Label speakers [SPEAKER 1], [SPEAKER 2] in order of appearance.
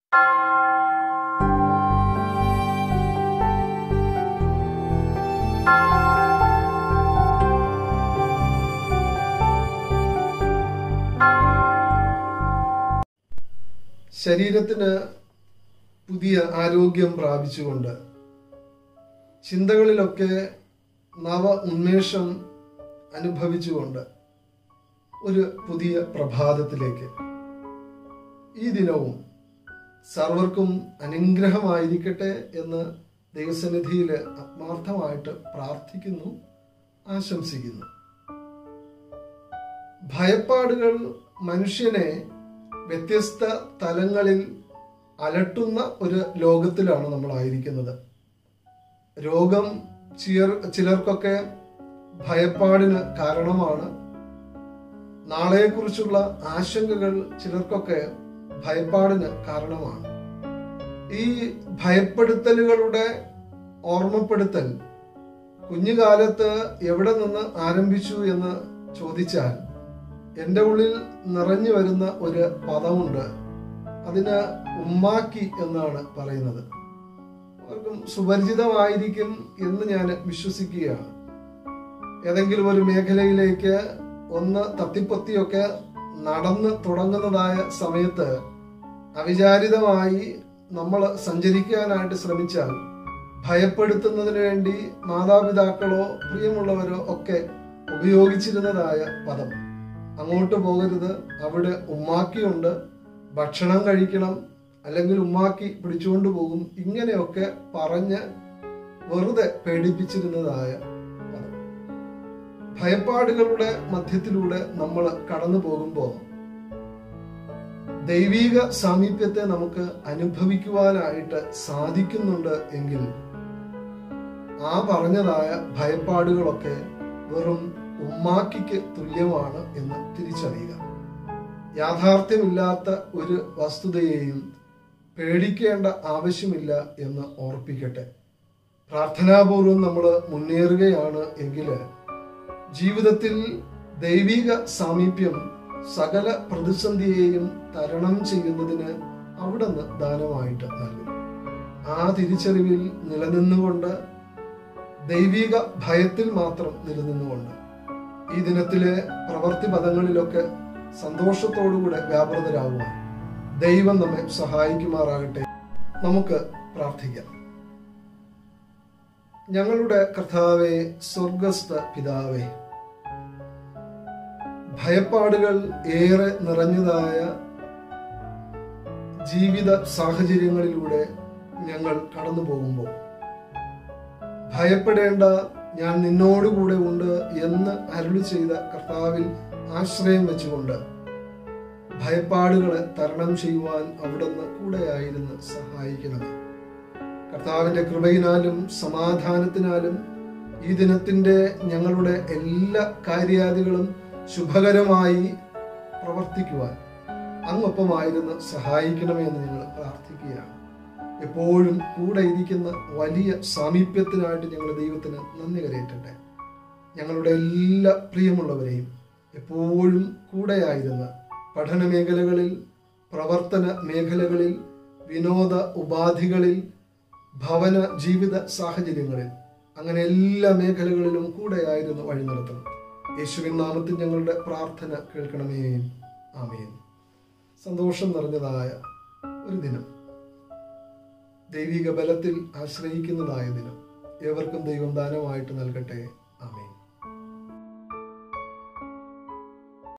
[SPEAKER 1] ശരീരത്തിന് പുതിയ ആരോഗ്യം പ്രാപിച്ചുകൊണ്ട് ചിന്തകളിലൊക്കെ നവ ഉന്മേഷം അനുഭവിച്ചുകൊണ്ട് ഒരു പുതിയ പ്രഭാതത്തിലേക്ക് ഈ ദിനവും സർവർക്കും അനുഗ്രഹമായിരിക്കട്ടെ എന്ന് ദൈവസന്നിധിയിൽ ആത്മാർത്ഥമായിട്ട് പ്രാർത്ഥിക്കുന്നു ആശംസിക്കുന്നു ഭയപ്പാടുകൾ മനുഷ്യനെ വ്യത്യസ്ത തലങ്ങളിൽ അലട്ടുന്ന ഒരു ലോകത്തിലാണ് നമ്മളായിരിക്കുന്നത് രോഗം ചിലർ ചിലർക്കൊക്കെ ഭയപ്പാടിന് കാരണമാണ് നാളെക്കുറിച്ചുള്ള ആശങ്കകൾ ചിലർക്കൊക്കെ ഭയപ്പാടിന് കാരണമാണ് ഈ ഭയപ്പെടുത്തലുകളുടെ ഓർമ്മപ്പെടുത്തൽ കുഞ്ഞുകാലത്ത് എവിടെ നിന്ന് ആരംഭിച്ചു എന്ന് ചോദിച്ചാൽ എൻ്റെ ഉള്ളിൽ നിറഞ്ഞു വരുന്ന ഒരു പദമുണ്ട് അതിന് ഉമ്മാക്കി എന്നാണ് പറയുന്നത് അവർക്കും സുപരിചിതമായിരിക്കും എന്ന് ഞാൻ വിശ്വസിക്കുകയാണ് ഏതെങ്കിലും ഒരു മേഖലയിലേക്ക് ഒന്ന് തത്തിപ്പൊത്തിയൊക്കെ നടന്ന് തുടങ്ങുന്നതായ സമയത്ത് അവിചാരിതമായി നമ്മൾ സഞ്ചരിക്കാനായിട്ട് ശ്രമിച്ചാൽ ഭയപ്പെടുത്തുന്നതിന് വേണ്ടി മാതാപിതാക്കളോ പ്രിയമുള്ളവരോ ഒക്കെ ഉപയോഗിച്ചിരുന്നതായ പദം അങ്ങോട്ട് പോകരുത് അവിടെ ഉമ്മാക്കിയുണ്ട് ഭക്ഷണം കഴിക്കണം അല്ലെങ്കിൽ ഉമ്മാക്കി പിടിച്ചുകൊണ്ട് പോകും ഇങ്ങനെയൊക്കെ പറഞ്ഞ് വെറുതെ പേടിപ്പിച്ചിരുന്നതായ പദം ഭയപ്പാടുകളുടെ മധ്യത്തിലൂടെ നമ്മൾ കടന്നു പോകുമ്പോൾ ദൈവീക സാമീപ്യത്തെ നമുക്ക് അനുഭവിക്കുവാനായിട്ട് സാധിക്കുന്നുണ്ട് എങ്കിൽ ആ പറഞ്ഞതായ ഭയപ്പാടുകളൊക്കെ വെറും ഉമ്മാക്കിക്ക് തുല്യമാണ് എന്ന് തിരിച്ചറിയുക യാഥാർത്ഥ്യമില്ലാത്ത ഒരു വസ്തുതയെയും പേടിക്കേണ്ട ആവശ്യമില്ല എന്ന് ഓർപ്പിക്കട്ടെ പ്രാർത്ഥനാപൂർവം നമ്മൾ മുന്നേറുകയാണ് എങ്കിൽ ജീവിതത്തിൽ ദൈവിക സാമീപ്യം സകല പ്രതിസന്ധിയെയും തരണം ചെയ്യുന്നതിന് അവിടുന്ന് ദാനമായിട്ട് നൽകും ആ തിരിച്ചറിവിൽ നിലനിന്നുകൊണ്ട് ദൈവിക ഭയത്തിൽ മാത്രം നിലനിന്നുകൊണ്ട് ഈ ദിനത്തിലെ പ്രവർത്തി പദങ്ങളിലൊക്കെ സന്തോഷത്തോടുകൂടെ വ്യാപൃതരാകുവാൻ ദൈവം നമ്മെ സഹായിക്കുമാറാകട്ടെ നമുക്ക് പ്രാർത്ഥിക്കാം ഞങ്ങളുടെ കർത്താവെ സ്വർഗസ്ഥ പിതാവേ ഭയപ്പാടുകൾ ഏറെ നിറഞ്ഞതായ ജീവിത സാഹചര്യങ്ങളിലൂടെ ഞങ്ങൾ കടന്നു പോകുമ്പോൾ ഭയപ്പെടേണ്ട ഞാൻ നിന്നോടുകൂടെ ഉണ്ട് എന്ന് അരുളി ചെയ്ത കർത്താവിൽ ആശ്രയം വെച്ചുകൊണ്ട് ഭയപ്പാടുകളെ തരണം ചെയ്യുവാൻ അവിടുന്ന് കൂടെയായിരുന്നു സഹായിക്കണമേ കർത്താവിന്റെ കൃപയിനാലും സമാധാനത്തിനാലും ഈ ദിനത്തിന്റെ ഞങ്ങളുടെ എല്ലാ കാര്യാദികളും ശുഭകരമായി പ്രവർത്തിക്കുവാൻ അങ്ങൊപ്പമായിരുന്നു സഹായിക്കണമേ എന്ന് ഞങ്ങൾ പ്രാർത്ഥിക്കുകയാണ് എപ്പോഴും കൂടെ ഇരിക്കുന്ന വലിയ സാമീപ്യത്തിനായിട്ട് ഞങ്ങൾ ദൈവത്തിന് നന്ദി കരയറ്റട്ടെ ഞങ്ങളുടെ എല്ലാ പ്രിയമുള്ളവരെയും എപ്പോഴും കൂടെയായിരുന്ന പഠന മേഖലകളിൽ പ്രവർത്തന മേഖലകളിൽ വിനോദ ഉപാധികളിൽ ഭവന ജീവിത സാഹചര്യങ്ങളിൽ അങ്ങനെ എല്ലാ മേഖലകളിലും കൂടെയായിരുന്നു വഴി നടത്തണം യേശുവിൻ നാമത്തിൽ ഞങ്ങളുടെ പ്രാർത്ഥന കേൾക്കണമേ ആമേൻ സന്തോഷം നിറഞ്ഞതായ ഒരു ദിനം ദൈവിക ബലത്തിൽ ആശ്രയിക്കുന്നതായ ദിനം ഏവർക്കും ദൈവം ദാനമായിട്ട് നൽകട്ടെ